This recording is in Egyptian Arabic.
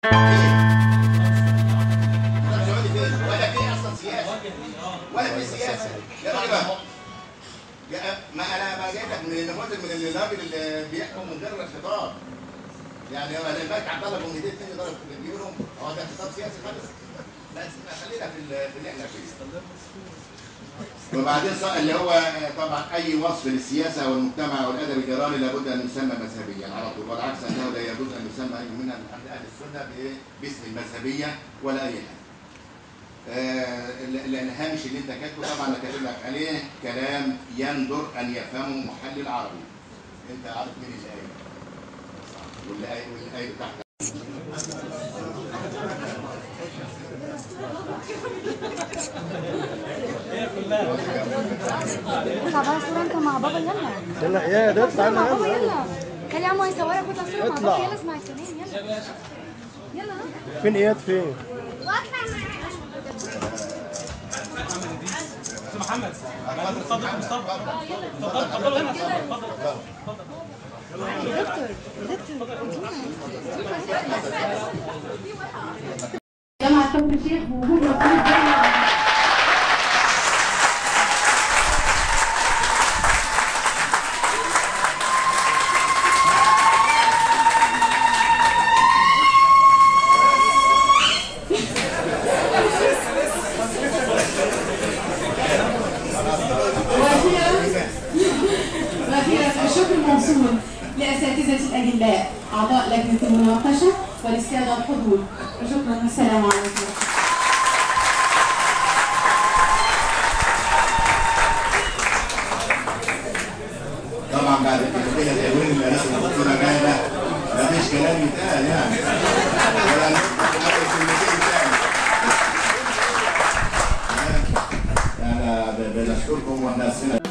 ولا في اصلا سياسه ولا في سياسه يا راجل أهو. يا- ما انا ما جايبك من النموذج من الراجل اللي بيحكم من غير خطاب يعني هو الملك عبد الله بن مدين تاني ضرب في بيقولهم هو ده خطاب سياسي خالص لا خلينا في ال- في اللي احنا فيه وبعدين صار اللي هو طبعا اي وصف للسياسه والمجتمع والادب الايراني لابد ان يسمى مذهبيا على طول والعكس انه لا يجوز ان يسمى اي من عند اهل السنه ب- باسم المذهبيه ولا اي حاجه. آه، ال- ال- الهامش اللي انت كاتبه طبعا انا كاتب لك عليه كلام يندر ان يفهمه محلل عربي. انت عارف مين الايه؟ والايه والايه بتاعتك اطلع بقى صورة انت مع بابا يلا يلا يا ده اطلع صورة مع انا بابا يلا يلا خلي عمو يصورك وانت صورة مع اطلع. بابا يلا اسمع الكلام يلا يلا ها. فين اياد فين؟ دكتور دكتور جامعة كفر الشيخ ووجود رسول الجامعة وأخيرا وأخيرا الشكر الموصول لأساتذة الأجلاء أعضاء لجنة المناقشة وللسادة الحضور شكرا والسلام عليكم طبعا بعد كده تأويل الناس الدكتورة جاهلة مفيش كلام يتقال يعني ولا نفتح أول كلمتين تاني يعني بنشكركم واحنا